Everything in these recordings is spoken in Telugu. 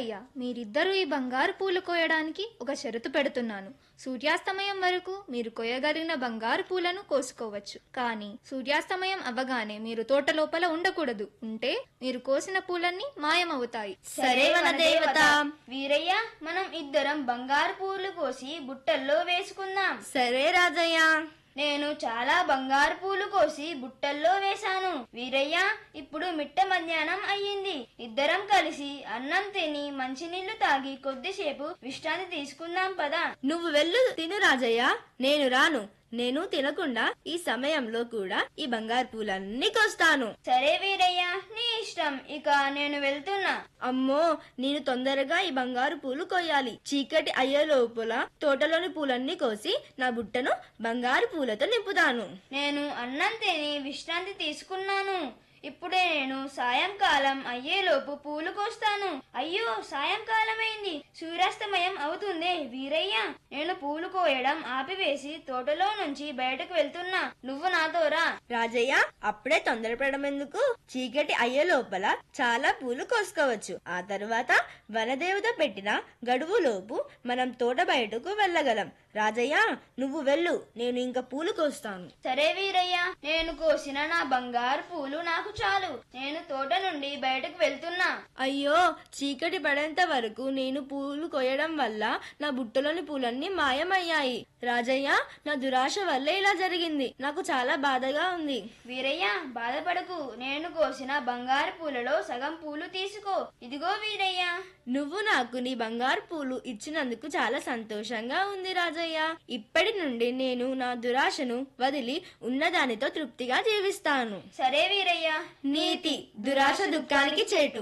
వీరయ్య మీరిద్దరూ ఈ బంగారు పూలు కోయడానికి ఒక షరతు పెడుతున్నాను సూర్యాస్తమయం వరకు మీరు కోయగలిగిన బంగారు పూలను కోసుకోవచ్చు కానీ సూర్యాస్తమయం అవ్వగానే మీరు తోట లోపల ఉండకూడదు ఉంటే మీరు కోసిన పూలన్నీ మాయమవుతాయి సరే వనదేవత వీరయ్య మనం ఇద్దరం బంగారు పూలు కోసి బుట్టల్లో వేసుకుందాం సరే రాజయ్య నేను చాలా బంగారు పూలు కోసి బుట్టల్లో వేశాను వీరయ్య ఇప్పుడు మిట్ట మధ్యాహ్నం అయ్యింది ఇద్దరం కలిసి అన్నం తిని మంచినీళ్లు తాగి కొద్దిసేపు విశ్రాంతి తీసుకుందాం పదా నువ్వు వెళ్ళు తిను రాజయ్య నేను రాను నేను తినకుండా ఈ సమయంలో కూడా ఈ బంగారు పూలన్నీ కోస్తాను సరే వీరయ్య నీ ఇష్టం ఇక నేను వెళ్తున్నా అమ్మో నేను తొందరగా ఈ బంగారు పూలు కొయ్యాలి చీకటి అయ్యే లోపల తోటలోని పూలన్నీ కోసి నా బుట్టను బంగారు పూలతో నింపుతాను నేను అన్నం తిని విశ్రాంతి తీసుకున్నాను ఇప్పుడే నేను సాయంకాలం అయ్యేలోపు పూలు కోస్తాను అయ్యో సాయంకాలం అయింది సూర్యాస్తమయం అవుతుంది వీరయ్య నేను పూలు కోయడం ఆపివేసి తోటలో నుంచి బయటకు వెళ్తున్నా నువ్వు నాతో రా రాజయ్య అప్పుడే తొందరపడడం ఎందుకు చీకటి అయ్యే లోపల చాలా పూలు కోసుకోవచ్చు ఆ తరువాత వనదేవత పెట్టిన గడువు లోపు మనం తోట బయటకు వెళ్ళగలం రాజయ్య నువ్వు వెళ్ళు నేను ఇంకా పూలు కోస్తాను సరే వీరయ్య నేను కోసిన నా బంగారు పూలు నాకు చాలు నేను తోట నుండి బయటకు వెళ్తున్నా అయ్యో చీకటి పడేంత వరకు నేను పూలు కోయడం వల్ల నా బుట్టలోని పూలన్నీ మాయమయ్యాయి రాజయ్య నా దురాశ వల్ల ఇలా జరిగింది నాకు చాలా బాధగా ఉంది వీరయ్య బాధపడకు నేను కోసిన బంగారు పూలలో సగం పూలు తీసుకో ఇదిగో వీరయ్య నువ్వు నాకు నీ బంగారు పూలు ఇచ్చినందుకు చాలా సంతోషంగా ఉంది రాజయ్య ఇప్పటి నుండి నేను నా దురాశను వదిలి ఉన్నదానితో తృప్తిగా జీవిస్తాను సరే వీరయ్య నీతి దురాశ దుఃఖానికి చేటు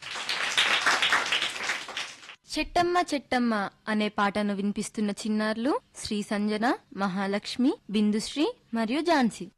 చెట్టమ్మ చెట్టమ్మ అనే పాటను వినిపిస్తున్న చిన్నారులు శ్రీ సంజన మహాలక్ష్మి బిందుశ్రీ మరియు ఝాన్సీ